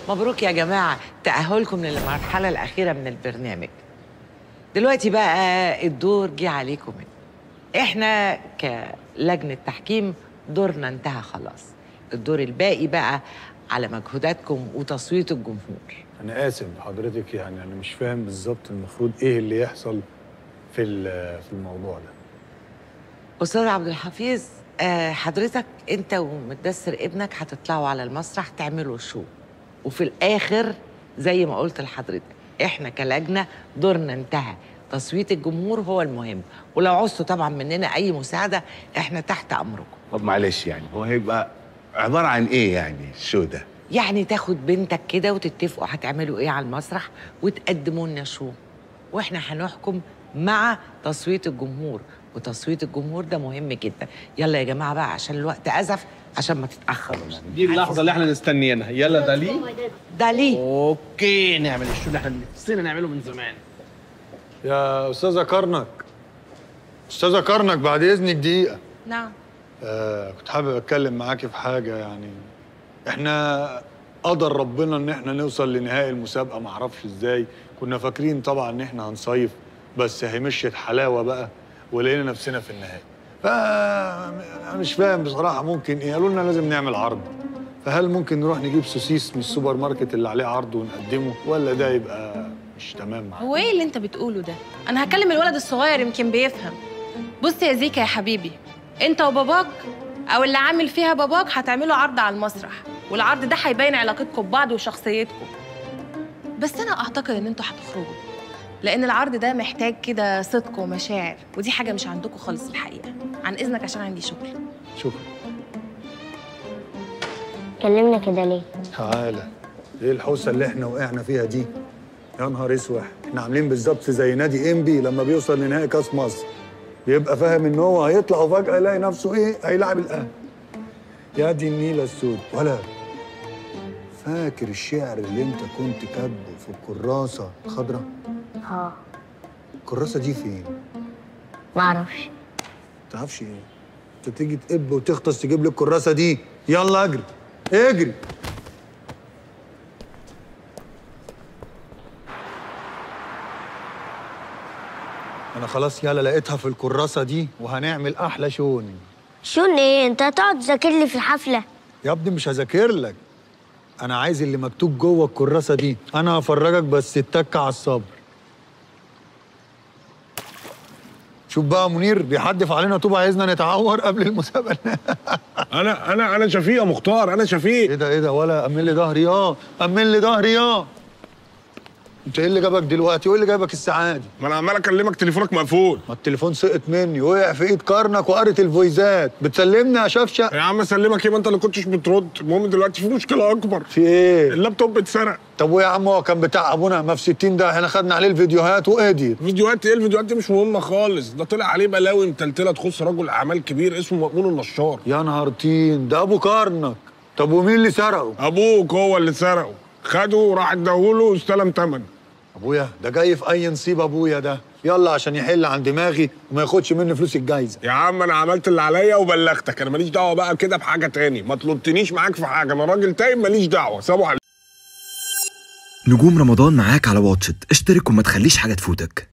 مبروك يا جماعة تأهلكم للمرحلة الأخيرة من البرنامج دلوقتي بقى الدور جه عليكم انتوا. احنا كلجنة تحكيم دورنا انتهى خلاص الدور الباقي بقى على مجهوداتكم وتصويت الجمهور انا اسف حضرتك يعني انا مش فاهم بالظبط المفروض ايه اللي يحصل في ال- في الموضوع ده أستاذ عبد الحفيظ آه، حضرتك أنت ومدثر ابنك هتطلعوا على المسرح تعملوا شو وفي الآخر زي ما قلت لحضرتك إحنا كلجنة دورنا انتهى تصويت الجمهور هو المهم ولو عوزتوا طبعا مننا أي مساعدة إحنا تحت أمركم طب معلش يعني هو هيبقى عباره عن ايه يعني الشو ده يعني تاخد بنتك كده وتتفقوا هتعملوا إيه على المسرح وتقدموا لنا شو وإحنا هنحكم مع تصويت الجمهور وتصويت الجمهور ده مهم جدا يلا يا جماعة بقى عشان الوقت أزف عشان ما تتأخروش دي اللحظه اللي احنا مستنيينها يلا ده ليه ده ليه اوكي نعمل الشو اللي احنا نفسنا نعمله من زمان يا استاذه كرنك استاذه كرنك بعد اذنك دقيقه نعم آه كنت حابب اتكلم معاكي في حاجه يعني احنا قدر ربنا ان احنا نوصل لنهائي المسابقه ما اعرفش ازاي كنا فاكرين طبعا ان احنا هنصيف بس هي مشيت حلاوه بقى ولقينا نفسنا في النهائي ف أنا مش فاهم بصراحه ممكن ايه قالوا لنا لازم نعمل عرض فهل ممكن نروح نجيب سوسيس من السوبر ماركت اللي عليه عرض ونقدمه ولا ده يبقى مش تمام معانا هو ايه اللي انت بتقوله ده انا هكلم الولد الصغير يمكن بيفهم بص يا زيكا يا حبيبي انت وباباك او اللي عامل فيها باباك هتعملوا عرض على المسرح والعرض ده هيبين علاقتكم ببعض وشخصيتكم بس انا اعتقد ان انتوا هتخرجوا لان العرض ده محتاج كده صدق ومشاعر ودي حاجه مش عندكم خالص الحقيقه عن اذنك عشان عندي شغل شكرا كلمنا كده ليه؟ تعالى ايه الحوسه اللي احنا وقعنا فيها دي يا نهار اسوح احنا عاملين بالظبط زي نادي انبي لما بيوصل لنهائي كاس مصر بيبقى فاهم ان هو هيطلع وفجاه يلاقي نفسه ايه هيلاعب الاهلي يا دي النيله السود ولا فاكر الشعر اللي انت كنت كاتبه في الكراسه الخضراء اه الكراسه دي فين معرفش تعرفش ايه انت تيجي تقب وتغطس تجيب لي الكراسه دي يلا اجري اجري انا خلاص يلا لقيتها في الكراسه دي وهنعمل احلى شون شون ايه؟ انت هتقعد تذاكر لي في الحفلة؟ يا ابني مش هذاكر لك انا عايز اللي مكتوب جوه الكراسه دي انا هفرجك بس اتك على الصبر شوف بقى منير بيحدف علينا طوب عايزنا نتعور قبل المسابقه انا انا انا شفيق يا مختار انا شفيق ايه ده ايه ده ولا امن لي ظهري اه امن لي ظهري اه انت ايه اللي جابك دلوقتي وايه اللي جابك الساعه دي ما انا عمال اكلمك تليفونك مقفول ما التليفون سقط مني وقع في ايد كرنك وقرت الفويزات بتسلمني يا شفشه يا عم اسلمك ايه ما انت اللي كنتش بترد المهم دلوقتي في مشكله اكبر في ايه اللابتوب اتسرق طب ويا عم هو كان بتاع ابونا ما في 60 ده احنا خدنا عليه الفيديوهات واديت فيديوهات ايه الفيديوهات دي مش مهمه خالص ده طلع عليه بلاوي متلتله تخص رجل اعمال كبير اسمه مأمون النشار يا نهار طين ده ابو كرنك طب ومين اللي سرقه ابوك هو اللي سرقه خده وراح اداهوله واستلم تمن ابويا ده جاي في اي نصيب ابويا ده يلا عشان يحل عن دماغي وما ياخدش مني فلوس الجايزه يا عم انا عملت اللي عليا وبلغتك انا ماليش دعوه بقى كده بحاجه تاني ما تلطنيش معاك في حاجه انا راجل تايب ماليش دعوه سابوا على نجوم رمضان معاك على واتشت اشترك وما تخليش حاجة تفوتك